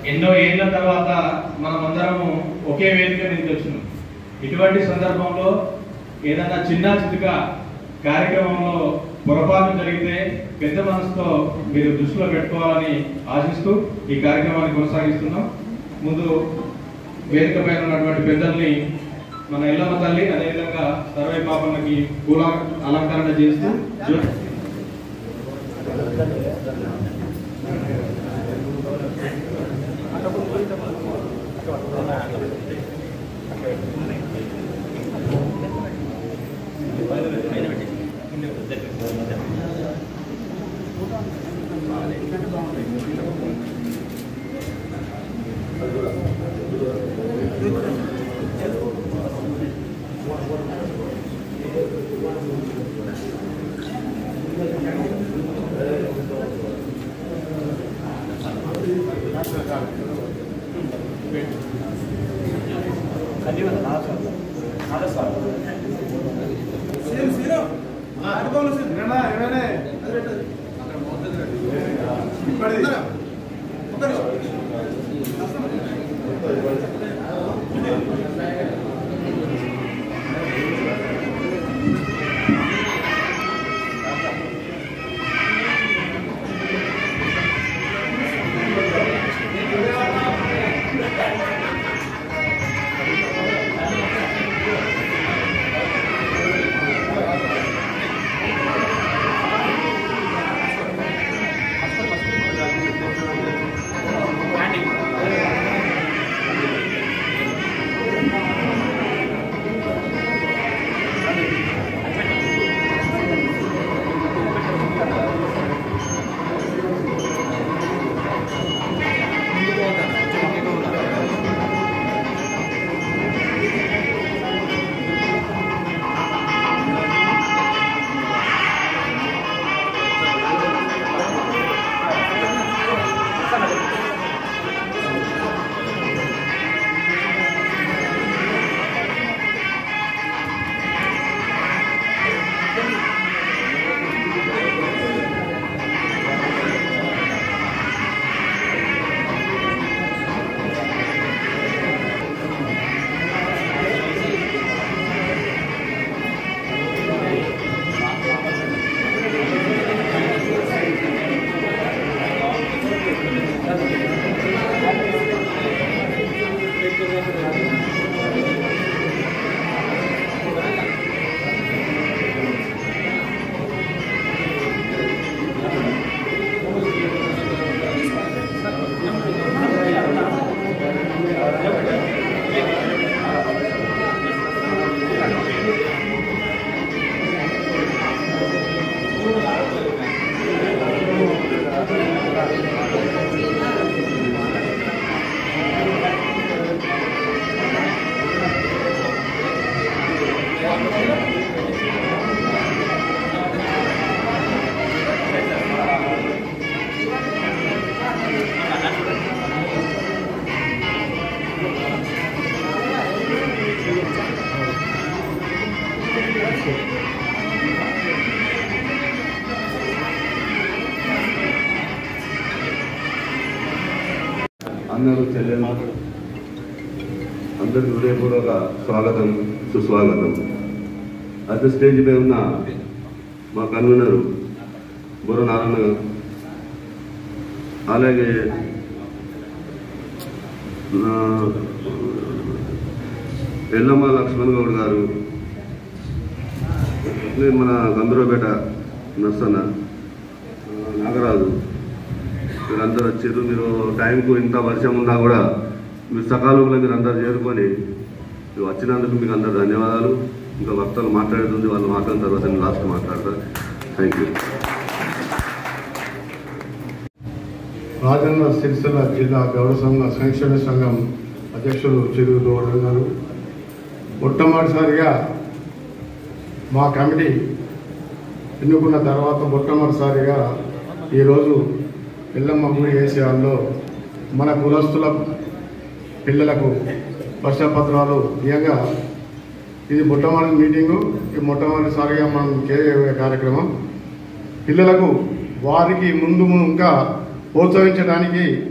ఎన్నో ఏళ్ల తర్వాత మనమందరము ఒకే వేదిక నుంచి వచ్చినాం ఇటువంటి సందర్భంలో ఏదైనా చిన్న చితుక కార్యక్రమంలో పొరపాటు జరిగితే పెద్ద మనసుతో మీరు దృష్టిలో పెట్టుకోవాలని ఆశిస్తూ ఈ కార్యక్రమాన్ని కొనసాగిస్తున్నాం ముందు వేదిక పైన ఉన్నటువంటి పెద్దల్ని మన ఎల్లమ్మ తల్లి అదేవిధంగా సర్వే పాపన్నకి పూల అలంకరణ చేస్తూ జ్యో- అందరూ చెల్లెలు అందరికి హృదయపూర్వక స్వాగతం సుస్వాగతం అదే స్టేజ్ పై ఉన్న మా కన్వీనర్ బుర్ర నారాయణ గారు అలాగే నా ఎల్లమ్మ లక్ష్మణ్ గౌడ్ గారు నేను మన గంధర్వపేట నర్సన్న ఆ, నాగరాజు మీరందరూ వచ్చారు మీరు టైంకు ఇంత వర్షం ఉన్నా కూడా మీరు సకాలంలో మీరు అందరు చేరుకొని మీరు వచ్చినందుకు మీకు అందరు ధన్యవాదాలు ఇంకా వక్తలు మాట్లాడుతుంది వాళ్ళు మాట్లాడిన తర్వాత నేను లాస్ట్ మాట్లాడతాను థ్యాంక్ యూ రాజన్న సిరిసిల్ల జిల్లా గౌరవ సంఘ సంక్షేమ సంఘం అధ్యక్షులు చిరు గౌరవ్ గారు మొట్టమొదటిసారిగా మా కమిటీ ఎన్నుకున్న తర్వాత మొట్టమొదటిసారిగా ఈరోజు పిల్లమ్మ గుడి వేసే వాళ్ళు మన కులస్తుల పిల్లలకు వర్షపత్రాలు ఇవ్వగా ఇది మొట్టమొదటి మీటింగు ఇది మొట్టమొదటిసారిగా మనం చేయే కార్యక్రమం పిల్లలకు వారికి ముందు ఇంకా ప్రోత్సహించడానికి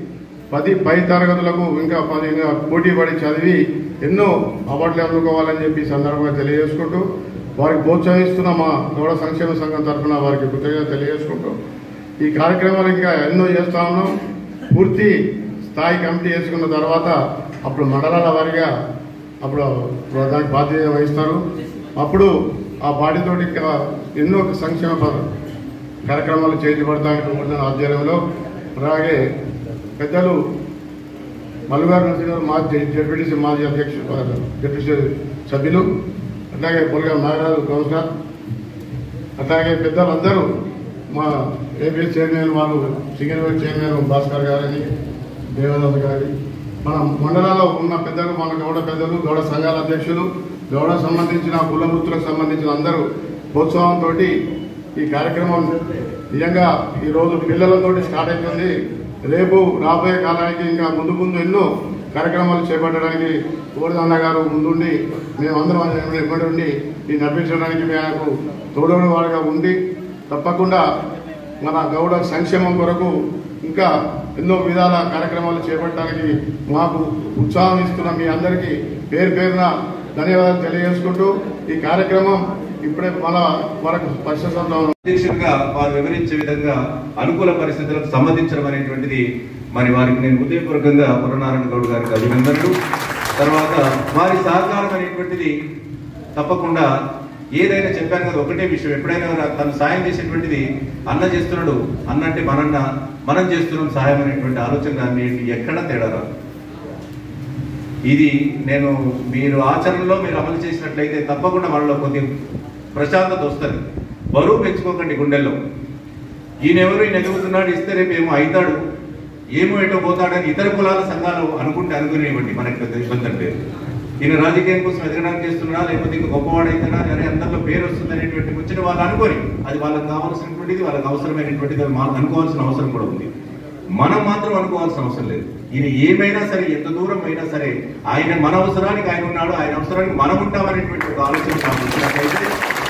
పది పై తరగతులకు ఇంకా పది ఇంకా పోటీ పడి చదివి ఎన్నో అవార్డులు అందుకోవాలని చెప్పి ఈ సందర్భంగా తెలియజేసుకుంటూ వారికి ప్రోత్సహిస్తున్న మా గౌడ సంక్షేమ సంఘం తరఫున వారికి కృతజ్ఞత తెలియజేసుకుంటూ ఈ కార్యక్రమాలు ఇంకా ఎన్నో చేస్తా ఉన్నాం పూర్తి స్థాయి కమిటీ వేసుకున్న తర్వాత అప్పుడు మండలాల వారీగా అప్పుడు దానికి బాధ్యత వహిస్తారు అప్పుడు ఆ బాడీతో ఇంకా ఎన్నో సంక్షేమ పద- కార్యక్రమాలు చేయబడతాయని కోరుతున్న ఆధ్వర్యంలో అలాగే పెద్దలు మల్లుగారు నరసింహారు మాజీ జడ్పీటీసీ మాజీ అధ్యక్షుడు జడ్పీసీ సభ్యులు అట్లాగే పొలగా నాగరాజు కౌన్సిలర్ అట్లాగే పెద్దలందరూ మా ఏపీ చైర్మన్ వాళ్ళు సింగర్ చైర్మన్ భాస్కర్ గారని దేవదాస్ గారి మన మండలాల్లో ఉన్న పెద్దలు మన గౌడ పెద్దలు గౌడ సంఘాల అధ్యక్షులు గౌడ సంబంధించిన కులవృత్తులకు సంబంధించిన అందరూ ప్రోత్సాహంతో ఈ కార్యక్రమం నిజంగా ఈ రోజు పిల్లలతో స్టార్ట్ అవుతుంది రేపు రాబోయే కాలానికి ఇంకా ముందు ముందు ఎన్నో కార్యక్రమాలు చేపట్టడానికి కోరిదన్న గారు ముందుండి మేమందరం ఆయన వెంబడి ఉండి ఈ నడిపించడానికి మేము తోడోడు వాడుగా ఉండి తప్పకుండా మన గౌడ సంక్షేమం కొరకు ఇంకా ఎన్నో విధాల కార్యక్రమాలు చేపట్టడానికి మాకు ఉత్సాహం ఇస్తున్న మీ అందరికీ పేరు పేరున ధన్యవాదాలు తెలియజేసుకుంటూ ఈ కార్యక్రమం ఇప్పుడే మన వరకు పరిశోధన అధ్యక్షుడిగా వారు వివరించే విధంగా అనుకూల పరిస్థితులకు సంబంధించడం అనేటువంటిది మరి వారికి నేను హృదయపూర్వకంగా పురనారాయణ గౌడ్ గారికి అభినందనలు తర్వాత వారి సహకారం అనేటువంటిది తప్పకుండా ఏదైనా చెప్పాను కదా ఒకటే విషయం ఎప్పుడైనా రా- తను సాయం చేసేటువంటిది అన్న చేస్తున్నాడు అన్న అంటే మనన్న మనం చేస్తున్నాం సాయం అనేటువంటి ఆలోచన అనేది ఎక్కడ తేడా రాదు ఇది నేను మీరు ఆచరణలో మీరు అమలు చేసినట్లయితే తప్పకుండా వాళ్ళలో కొద్ది ప్రశాంతత వస్తుంది బరువు పెంచుకోకండి గుండెల్లో ఈయన ఎవరు ఈయన ఎదుగుతున్నాడు ఇస్తే రేపు ఏమో అవుతాడు ఏమో ఎటో పోతాడని ఇతర కులాల సంఘాలు అనుకుంటే అనుకునేవ్వండి మనకి పెద్ద ఇబ్బంది లేదు ఈయన రాజకీయం కోసం ఎదగడానికి చేస్తున్నాడా లేకపోతే ఇంకా గొప్పవాడు అవుతాడా అరే అందరిలో పేరు వస్తుంది అనేటువంటి వచ్చిన వాళ్ళు అనుకోని అది వాళ్ళకి కావాల్సినటువంటిది వాళ్ళకి అవసరమైనటువంటిది అది మనం అనుకోవాల్సిన అవసరం కూడా ఉంది మనం మాత్రం అనుకోవాల్సిన అవసరం లేదు ఈయన ఏమైనా సరే ఎంత దూరం అయినా సరే ఆయన మన అవసరానికి ఆయన ఉన్నాడు ఆయన అవసరానికి మనం ఉంటామనేటువంటి ఒక ఆలోచన నాకు వచ్చినట్లయితే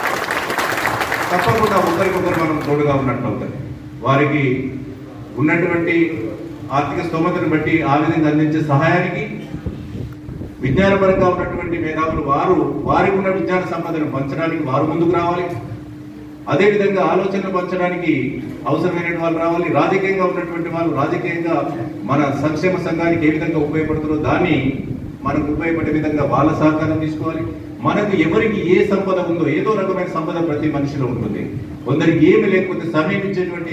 తప్పకుండా ఒకరికొకరు మనం తోడుగా ఉన్నట్టు అవుతుంది వారికి ఉన్నటువంటి ఆర్థిక స్తోమతను బట్టి ఆ విధంగా అందించే సహాయానికి విజ్ఞానపరంగా ఉన్నటువంటి మేధావులు వారు వారికి ఉన్న విజ్ఞాన సంపదను పంచడానికి వారు ముందుకు రావాలి అదే విధంగా ఆలోచనలు పంచడానికి అవసరమైన వాళ్ళు రావాలి రాజకీయంగా ఉన్నటువంటి వాళ్ళు రాజకీయంగా మన సంక్షేమ సంఘానికి ఏ విధంగా ఉపయోగపడుతుందో దాన్ని మనకు ఉపయోగపడే విధంగా వాళ్ళ సహకారం తీసుకోవాలి మనకు ఎవరికి ఏ సంపద ఉందో ఏదో రకమైన సంపద ప్రతి మనిషిలో ఉంటుంది కొందరికి ఏమి లేకపోతే సమయం ఇచ్చేటువంటి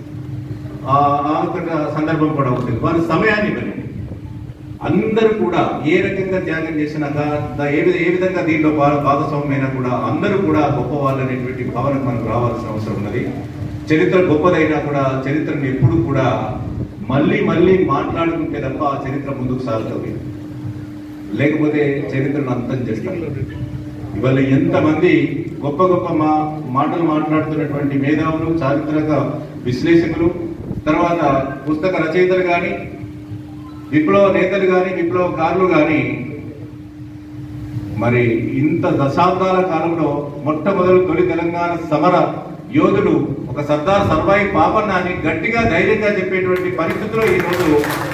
ఆ ఆ ఒక సందర్భం కూడా ఉంటుంది వారి సమయాన్ని ఇవ్వండి అందరూ కూడా ఏ రకంగా త్యాగం చేసినా దా- దా- ఏ విధ- ఏ విధంగా దీంట్లో భా- భాగస్వామ్యమైనా కూడా అందరూ కూడా గొప్ప వాళ్ళు అనేటువంటి భావనకు మనకు రావాల్సిన అవసరం ఉన్నది చరిత్ర గొప్పదైనా కూడా చరిత్రను ఎప్పుడు కూడా మళ్ళీ మళ్ళీ మాట్లాడుకుంటే తప్ప ఆ చరిత్ర ముందుకు సాగుతుంది లేకపోతే చరిత్రను అంతం చేస్తారు ఇవాళ ఎంతమంది గొప్ప గొప్ప మా మాటలు మాట్లాడుతున్నటువంటి మేధావులు చారిత్రక విశ్లేషకులు తర్వాత పుస్తక రచయితలు కానీ విప్లవ నేతలు కానీ విప్లవకారులు కానీ మరి ఇంత దశాబ్దాల కాలంలో మొట్టమొదలు తొలి తెలంగాణ సమర యోధుడు ఒక సర్దార్ సర్వాయి పాపన్న అని గట్టిగా ధైర్యంగా చెప్పేటువంటి పరిస్థితిలో ఈరోజు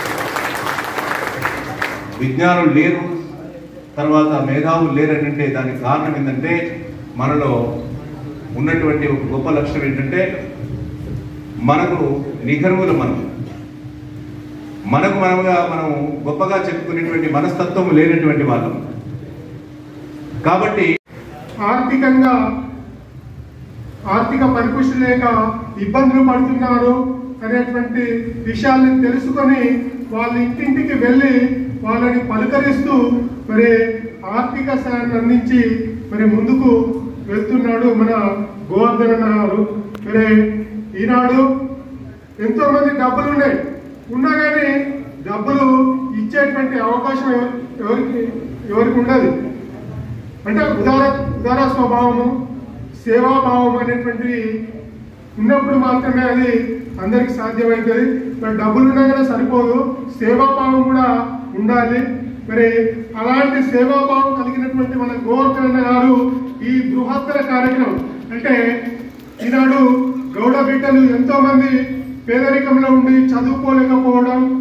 విజ్ఞానులు లేరు తర్వాత మేధావులు లేరనంటే దానికి కారణం ఏంటంటే మనలో ఉన్నటువంటి ఒక గొప్ప లక్షణం ఏంటంటే మనకు నిఘర్ములు మనం మనకు మనముగా మనం గొప్పగా చెప్పుకునేటువంటి మనస్తత్వం లేనటువంటి వాళ్ళం కాబట్టి ఆర్థికంగా ఆర్థిక పరిపుష్టి లేక ఇబ్బందులు పడుతున్నారు అనేటువంటి విషయాల్ని తెలుసుకొని వాళ్ళ ఇంటింటికి వెళ్ళి వాళ్ళని పలకరిస్తూ మరి ఆర్థిక సాయాన్ని అందించి మరి ముందుకు వెళ్తున్నాడు మన గోవర్ధన్ అన్న గారు మరి ఈనాడు ఎంతో మంది డబ్బులు ఉన్నాయి ఉన్నా కానీ డబ్బులు ఇచ్చేటువంటి అవకాశం ఎవ- ఎవరికి ఎవరికి ఉండదు అంటే ఉదార ఉదార స్వభావము సేవాభావం అనేటువంటివి ఉన్నప్పుడు మాత్రమే అది అందరికి సాధ్యమవుతుంది మరి డబ్బులు ఉండగానే సరిపోదు సేవాభావం కూడా ఉండాలి మరి అలాంటి సేవాభావం కలిగినటువంటి మన గోవర్ధన గారు ఈ బృహత్తర కార్యక్రమం అంటే ఈనాడు గౌడ బిడ్డలు ఎంతో మంది పేదరికంలో ఉండి చదువుకోలేకపోవడం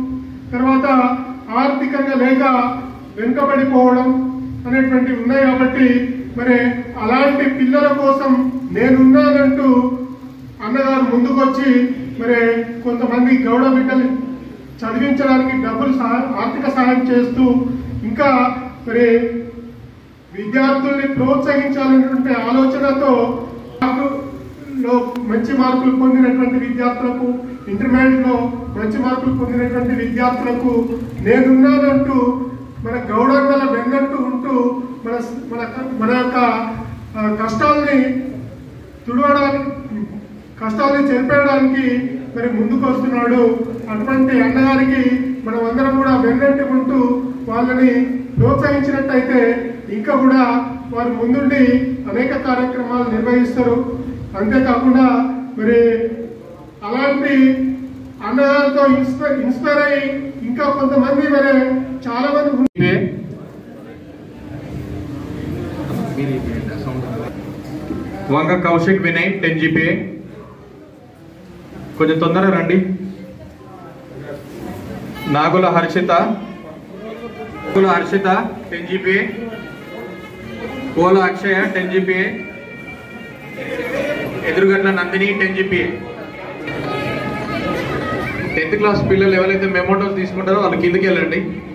తర్వాత ఆర్థికంగా లేక వెనుకబడిపోవడం అనేటువంటివి ఉన్నాయి కాబట్టి మరి అలాంటి పిల్లల కోసం నేనున్నానంటూ అన్నగారు ముందుకొచ్చి మరి కొంతమంది గౌడ బిడ్డలు చదివించడానికి డబ్బులు సహా- ఆర్థిక సహాయం చేస్తూ ఇంకా మరి విద్యార్థుల్ని ప్రోత్సహించాలనేటువంటి ఆలోచనతో లో మంచి మార్కులు పొందినటువంటి విద్యార్థులకు ఇంటర్మీడియట్ లో మంచి మార్కులు పొందినటువంటి విద్యార్థులకు నేనున్నానంటూ మన గౌడన్నల వెన్నట్టు ఉంటూ మన మన మన యొక్క ఆ, కష్టాల్ని తుడవడానికి కష్టాల్ని చెరిపేయడానికి మరి ముందుకు వస్తున్నాడు అటువంటి అన్నగారికి మనం అందరం కూడా వెన్నట్టు ఉంటూ వాళ్ళని ప్రోత్సహించినట్టయితే ఇంకా కూడా వారు ముందుండి అనేక కార్యక్రమాలు నిర్వహిస్తారు అంతేకాకుండా మరి అలాంటి అన్నగారితో ఇన్స్పైర్ ఇన్స్పైర్ అయ్యి ఇంకా కొంతమంది మరి చాలా మంది GPA Vanga Kaushik Vinay ten GPA కొంచెం తొందరగా రండి Nagula Harshita Nagula Harshita ten GPA Kola Akshaya ten GPA Edurugatla Nandini ten GP tenth class పిల్లలు ఎవరైతే మెమోటోస్ తీసుకుంటారో వాళ్ళు కిందకి వెళ్ళండి